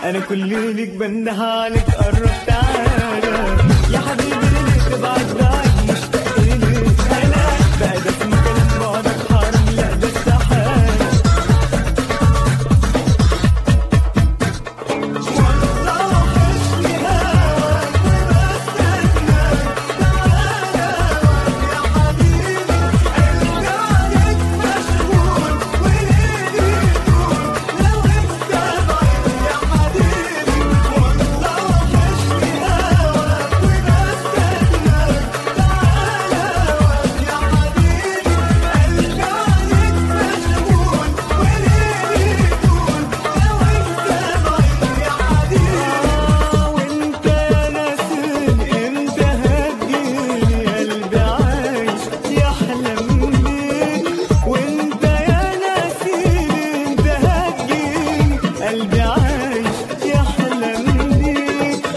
انا كل ليك بنده عليك قرب تعالى يا حبيبي ليه تبعد بعد مشتاق ليك انا بقى ده اسمه كلام بعدك حرام لا ده استحالة والله وحشني هواك وبستناك تعالى يا حبيبي قلبي عليك مشغول وليلي طول لو انت بعيد يا حبيبي والله وحشني هواك وبستناك تعالى يا حبيبي قلبي عليك مشغول وليلي طول لو انت بعيد يا حبيبي وانت يا نسيم انت هتجيني قلبي عايش يحلم بيك وانت يا نسيم انت هتجيني قلبي عايش يحلم بيك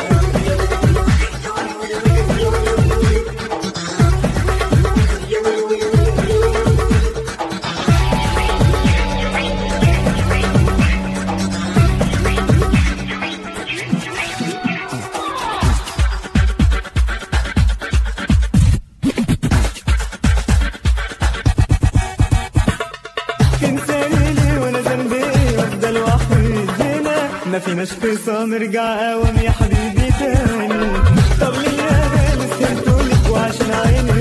تنساني ليه وانا ذنبي ايه وافضل وحيد هنا ما فيناش خصام نرجع قوام يا حبيبي تاني طب ليه يا غالي سهرتولك وعشان عيني